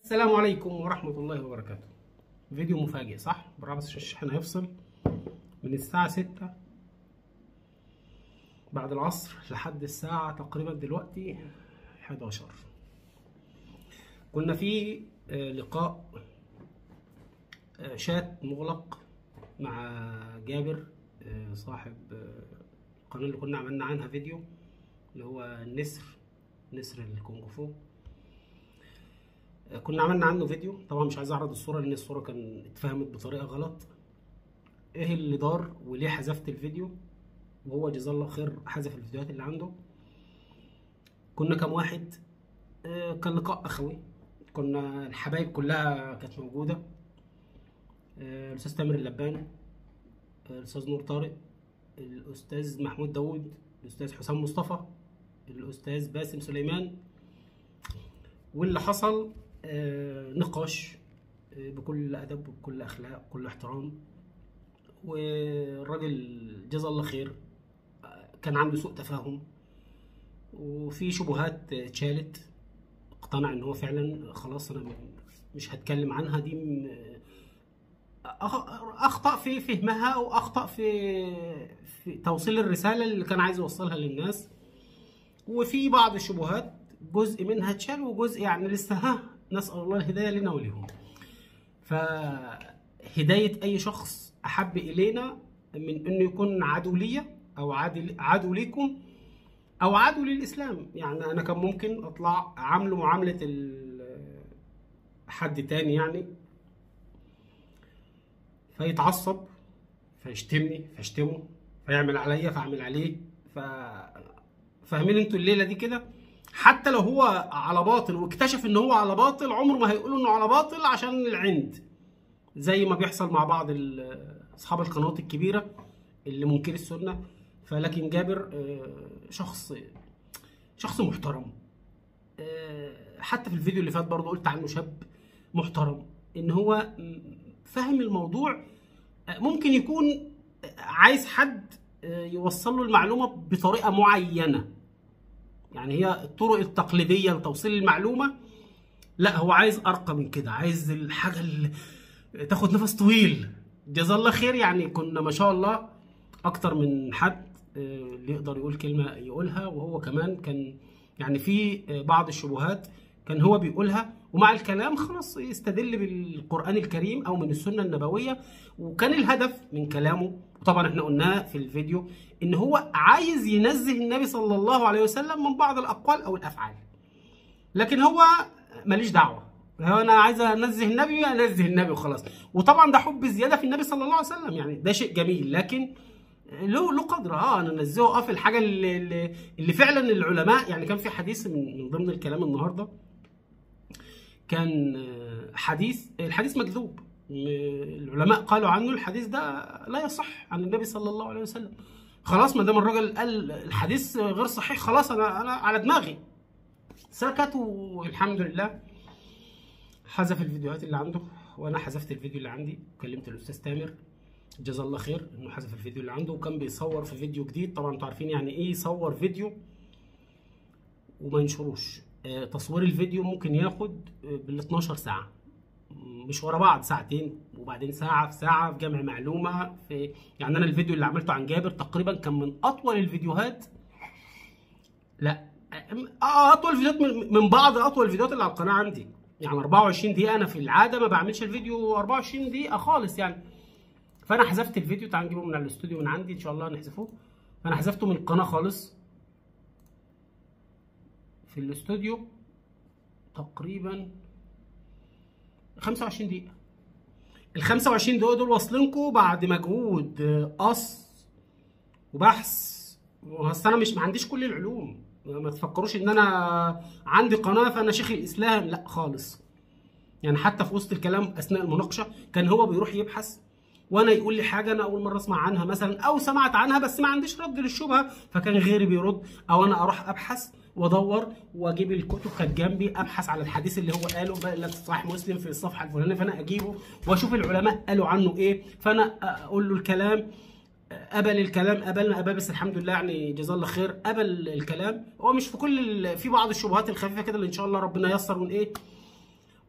السلام عليكم ورحمة الله وبركاته فيديو مفاجئ صح؟ برامج الشحن هيفصل من الساعة ستة بعد العصر لحد الساعة تقريبا دلوقتي 11 كنا في آه، لقاء آه، شات مغلق مع جابر آه، صاحب آه، القناة اللي كنا عملنا عنها فيديو اللي هو النسر نسر الكونغ فو آه، كنا عملنا عنه فيديو طبعا مش عايز اعرض الصورة لان الصورة كان اتفهمت بطريقة غلط ايه اللي دار وليه حذفت الفيديو وهو جزاه الله خير حذف الفيديوهات اللي عنده كنا كام واحد آه، كان لقاء اخوي كنا الحبايب كلها كانت موجوده آه، الاستاذ تامر اللباني آه، الاستاذ نور طارق الاستاذ محمود داوود الاستاذ حسام مصطفى الاستاذ باسم سليمان واللي حصل آه، نقاش آه، بكل ادب وبكل اخلاق وبكل احترام والراجل جزاه الله خير كان عنده سوء تفاهم وفي شبهات اتشالت اقتنع ان هو فعلا خلاص انا مش هتكلم عنها دي م- أخ- اخطا في فهمها واخطا في في توصيل الرساله اللي كان عايز يوصلها للناس وفي بعض الشبهات جزء منها اتشال وجزء يعني لسه ها نسال الله الهدايه لنا وليهم فهدايه اي شخص احب الينا من انه يكون عدو ليا او عدو عدو ليكم او عدو للاسلام يعني انا كان ممكن اطلع عامله معامله ال- حد تاني يعني فيتعصب فيشتمني فاشتمه فيعمل عليا فاعمل عليه ف فاهمين انتوا الليله دي كده حتى لو هو على باطل واكتشف ان هو على باطل عمره ما هيقولوا انه على باطل عشان العند زي ما بيحصل مع بعض ال- اصحاب القنوات الكبيره اللي منكر السنه فلكن جابر آه، شخص شخص محترم آه، حتى في الفيديو اللي فات برضه قلت عنه شاب محترم ان هو م- فاهم الموضوع آه، ممكن يكون آه، عايز حد آه، يوصل له المعلومه بطريقه معينه يعني هي الطرق التقليديه لتوصيل المعلومه لا هو عايز ارقى من كده عايز الحاجه اللي تاخد نفس طويل جزاه الله خير يعني كنا ما شاء الله اكتر من حد آه، اللي يقدر يقول كلمه يقولها وهو كمان كان يعني في آه، بعض الشبهات كان هو بيقولها ومع الكلام خلاص يستدل بالقران الكريم او من السنه النبويه وكان الهدف من كلامه وطبعا احنا قلناه في الفيديو ان هو عايز ينزه النبي صلى الله عليه وسلم من بعض الاقوال او الافعال لكن هو ماليش دعوه هو انا عايز انزه النبي انزه النبي وخلاص وطبعا ده حب زياده في النبي صلى الله عليه وسلم يعني ده شيء جميل لكن له له قدر اه انا انزهه اه في الحاجه اللي, اللي, اللي فعلا العلماء يعني كان في حديث من, من ضمن الكلام النهارده كان آه، حديث الحديث مكذوب م- العلماء قالوا عنه الحديث ده لا يصح عن النبي صلى الله عليه وسلم خلاص ما دام الراجل قال الحديث غير صحيح خلاص انا انا على دماغي سكت والحمد لله حذف الفيديوهات اللي عنده وانا حذفت الفيديو اللي عندي كلمت الاستاذ تامر جزاه الله خير انه حذف الفيديو اللي عنده وكان بيصور في فيديو جديد طبعا انتوا عارفين يعني ايه يصور فيديو وما ينشروش آه، تصوير الفيديو ممكن ياخد آه، بال 12 ساعه مش ورا بعض ساعتين وبعدين ساعه في ساعه في جمع معلومه في يعني انا الفيديو اللي عملته عن جابر تقريبا كان من اطول الفيديوهات لا اه اطول فيديوهات من- من بعض اطول الفيديوهات اللي على القناه عندي يعني 24 دقيقه انا في العاده ما بعملش الفيديو 24 دقيقه خالص يعني فانا حذفت الفيديو تعال نجيبه من على الاستوديو من عندي ان شاء الله نحذفه فانا حذفته من القناه خالص في الاستوديو تقريبا 25 دقيقه ال 25 دقيقه دول واصلينكم بعد مجهود آه، قص وبحث اصل انا مش ما عنديش كل العلوم ما تفكروش ان انا عندي قناه فانا شيخ الاسلام لا خالص يعني حتى في وسط الكلام اثناء المناقشه كان هو بيروح يبحث وانا يقول لي حاجه انا اول مره اسمع عنها مثلا او سمعت عنها بس ما عنديش رد للشبهه فكان غيري بيرد او انا اروح ابحث وادور واجيب الكتب كانت جنبي ابحث على الحديث اللي هو قاله بقى لك صحيح مسلم في الصفحه الفلانيه فانا اجيبه واشوف العلماء قالوا عنه ايه فانا اقول له الكلام قبل الكلام قبلنا قبل بس الحمد لله يعني جزاه الله خير قبل الكلام هو مش في كل ال... في بعض الشبهات الخفيفه كده اللي ان شاء الله ربنا ييسر ون ايه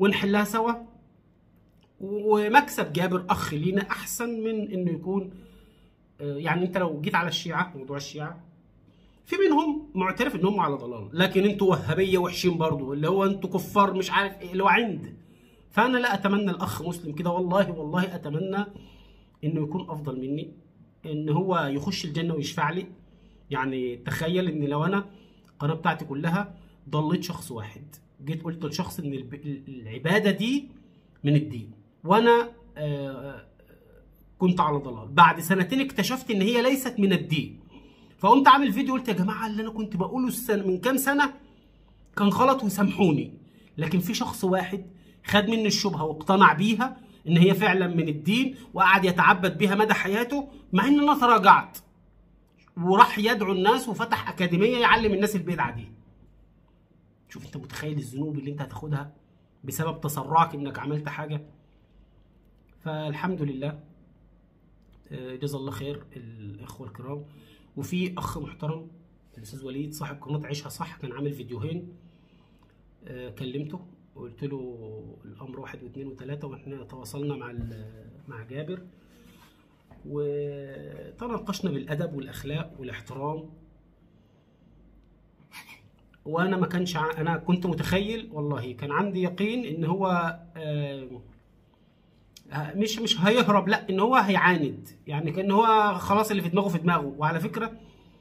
ونحلها سوا ومكسب جابر اخ لينا احسن من انه يكون آه، يعني انت لو جيت على الشيعه موضوع الشيعه في منهم معترف ان هم على ضلال لكن انتوا وهابيه وحشين برضو اللي هو انتوا كفار مش عارف ايه اللي هو عند فانا لا اتمنى الاخ مسلم كده والله والله اتمنى انه يكون افضل مني ان هو يخش الجنه ويشفع لي يعني تخيل ان لو انا القناه بتاعتي كلها ضليت شخص واحد جيت قلت لشخص ان الب- العباده دي من الدين وانا آه، كنت على ضلال بعد سنتين اكتشفت ان هي ليست من الدين فقمت عامل فيديو قلت يا جماعه اللي انا كنت بقوله السنة من كام سنه كان غلط وسامحوني لكن في شخص واحد خد مني الشبهه واقتنع بيها ان هي فعلا من الدين وقعد يتعبد بيها مدى حياته مع ان انا تراجعت وراح يدعو الناس وفتح اكاديميه يعلم الناس البدعه دي شوف انت متخيل الذنوب اللي انت هتاخدها بسبب تسرعك انك عملت حاجه فالحمد لله آه، جزا الله خير الاخوه الكرام وفي اخ محترم الاستاذ وليد صاحب قناه عيشها صح كان عامل فيديوهين آه، كلمته وقلت له الامر واحد واثنين وثلاثه واحنا تواصلنا مع ال- مع جابر وتناقشنا بالادب والاخلاق والاحترام وانا ما كانش ع- انا كنت متخيل والله كان عندي يقين ان هو آه، آه، مش مش هيهرب لا ان هو هيعاند يعني كان هو خلاص اللي في دماغه في دماغه وعلى فكره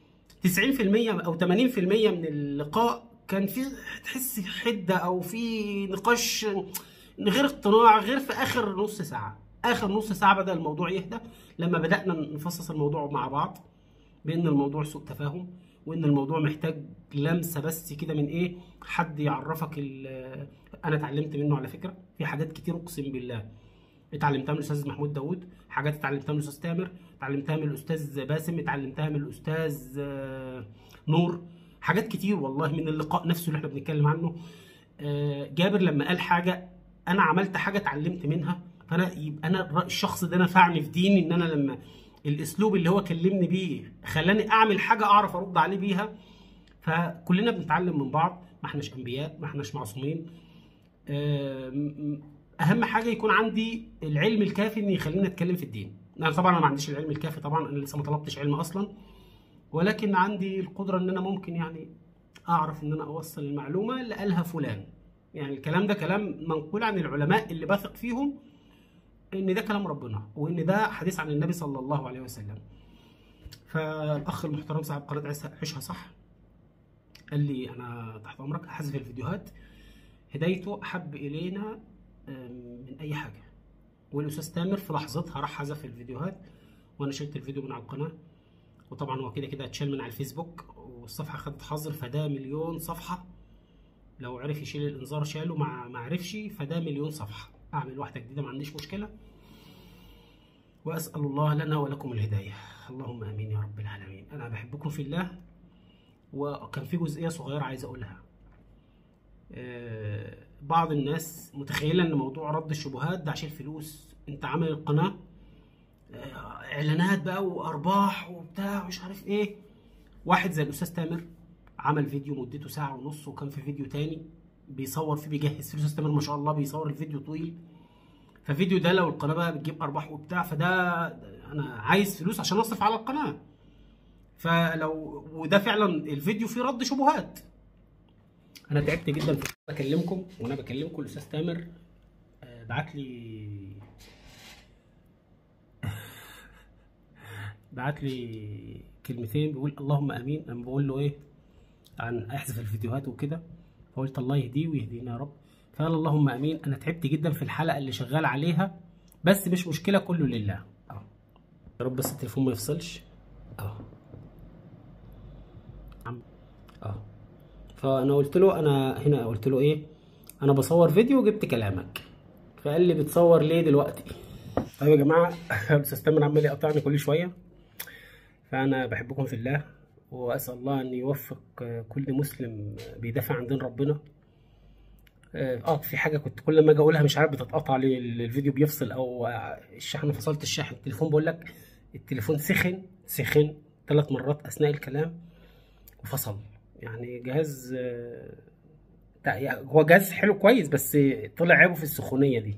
90% او 80% من اللقاء كان في تحس حده او في نقاش غير اقتناع غير في اخر نص ساعه اخر نص ساعه بدا الموضوع يهدى لما بدانا نفصص الموضوع مع بعض بان الموضوع سوء تفاهم وان الموضوع محتاج لمسه بس كده من ايه حد يعرفك ال- انا اتعلمت منه على فكره في حاجات كتير اقسم بالله اتعلمتها من الاستاذ محمود داوود حاجات اتعلمتها من الاستاذ تامر اتعلمتها من الاستاذ باسم اتعلمتها من الاستاذ آه، نور حاجات كتير والله من اللقاء نفسه اللي احنا بنتكلم عنه آه، جابر لما قال حاجه انا عملت حاجه اتعلمت منها فانا يبقى انا الر- الشخص ده نفعني في ديني ان انا لما الاسلوب اللي هو كلمني بيه خلاني اعمل حاجه اعرف ارد عليه بيها فكلنا بنتعلم من بعض ما احناش انبياء ما احناش معصومين آه، م- م- اهم حاجه يكون عندي العلم الكافي ان يخليني اتكلم في الدين انا طبعا انا ما عنديش العلم الكافي طبعا انا لسه ما طلبتش علم اصلا ولكن عندي القدره ان انا ممكن يعني اعرف ان انا اوصل المعلومه اللي قالها فلان يعني الكلام ده كلام منقول عن العلماء اللي بثق فيهم ان ده كلام ربنا وان ده حديث عن النبي صلى الله عليه وسلم فالاخ المحترم صاحب قناه عيسى- عيشها صح قال لي انا تحت امرك احذف الفيديوهات هدايته احب الينا آم، من اي حاجه والاستاذ تامر في لحظتها راح حذف الفيديوهات وانا شلت الفيديو من على القناه وطبعا هو كده كده اتشال من على الفيسبوك والصفحه خدت حظر فده مليون صفحه لو عرف يشيل الانذار شاله ما ما عرفش فده مليون صفحه اعمل واحده جديده ما عنديش مشكله واسال الله لنا ولكم الهدايه اللهم امين يا رب العالمين انا بحبكم في الله وكان في جزئيه صغيره عايز اقولها آه، بعض الناس متخيله ان موضوع رد الشبهات ده عشان فلوس انت عامل القناه آه، اعلانات بقى وارباح وبتاع مش عارف ايه واحد زي الاستاذ تامر عمل فيديو مدته ساعه ونص وكان في فيديو تاني بيصور فيه بيجهز فيه الاستاذ تامر ما شاء الله بيصور الفيديو طويل ففيديو ده لو القناه بقى بتجيب ارباح وبتاع فده انا عايز فلوس عشان اصرف على القناه فلو وده فعلا الفيديو فيه رد شبهات انا تعبت جدا في بكلمكم وانا بكلمكم الاستاذ تامر آه، بعت لي بعت لي كلمتين بيقول اللهم امين انا بقول له ايه عن احذف الفيديوهات وكده فقلت الله يهديه ويهدينا يا رب فقال اللهم امين انا تعبت جدا في الحلقه اللي شغال عليها بس مش مشكله كله لله اه يا رب بس التليفون ما يفصلش اه عم- اه فانا قلت له انا هنا قلت له ايه انا بصور فيديو وجبت كلامك فقال لي بتصور ليه دلوقتي طيب يا جماعه الاستاذ تامر عمال يقطعني كل شويه فانا بحبكم في الله واسال الله ان يوفق كل مسلم بيدافع عن دين ربنا اه في حاجه كنت كل ما اجي اقولها مش عارف بتتقطع لي الفيديو بيفصل او الشحن فصلت الشاحن التليفون بقول لك التليفون سخن سخن ثلاث مرات اثناء الكلام وفصل يعني جهاز آه، لا، يعني هو جهاز حلو كويس بس طلع عيبه في السخونيه دي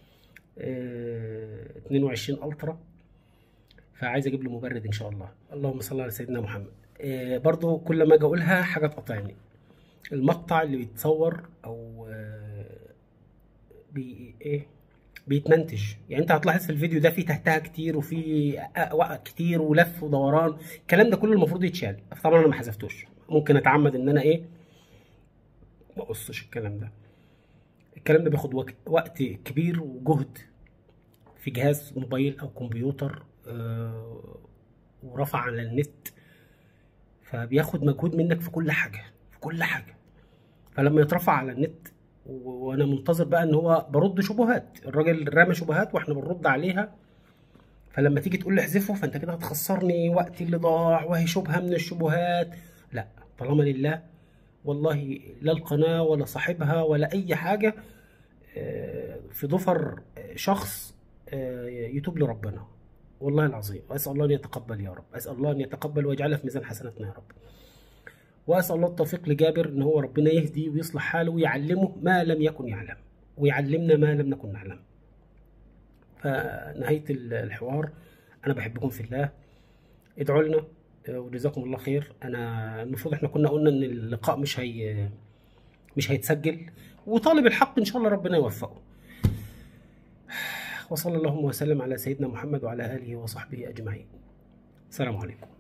آه، 22 الترا فعايز اجيب له مبرد ان شاء الله اللهم صل على سيدنا محمد آه، برضو كل ما اجي اقولها حاجه تقاطعني المقطع اللي بيتصور او آه، بي ايه بيتمنتج يعني انت هتلاحظ في الفيديو ده فيه تهتها كتير وفي وقت كتير ولف ودوران الكلام ده كله المفروض يتشال طبعا انا ما حذفتوش ممكن اتعمد ان انا ايه ما اقصش الكلام ده الكلام ده بياخد وقت وقت كبير وجهد في جهاز موبايل او كمبيوتر آه، ورفع على النت فبياخد مجهود منك في كل حاجه في كل حاجه فلما يترفع على النت و- وانا منتظر بقى ان هو برد شبهات الراجل رمى شبهات واحنا بنرد عليها فلما تيجي تقول لي احذفه فانت كده هتخسرني وقتي اللي ضاع وهي شبهه من الشبهات لا طالما لله والله لا القناه ولا صاحبها ولا اي حاجه آه، في ضفر شخص آه، يتوب لربنا والله العظيم واسال الله ان يتقبل يا رب اسال الله ان يتقبل ويجعلها في ميزان حسناتنا يا رب واسال الله التوفيق لجابر ان هو ربنا يهدي ويصلح حاله ويعلمه ما لم يكن يعلم ويعلمنا ما لم نكن نعلم فنهايه الحوار انا بحبكم في الله ادعوا لنا آه، وجزاكم الله خير انا المفروض احنا كنا قلنا ان اللقاء مش هي مش هيتسجل وطالب الحق ان شاء الله ربنا يوفقه وصلى اللهم وسلم على سيدنا محمد وعلى اله وصحبه اجمعين السلام عليكم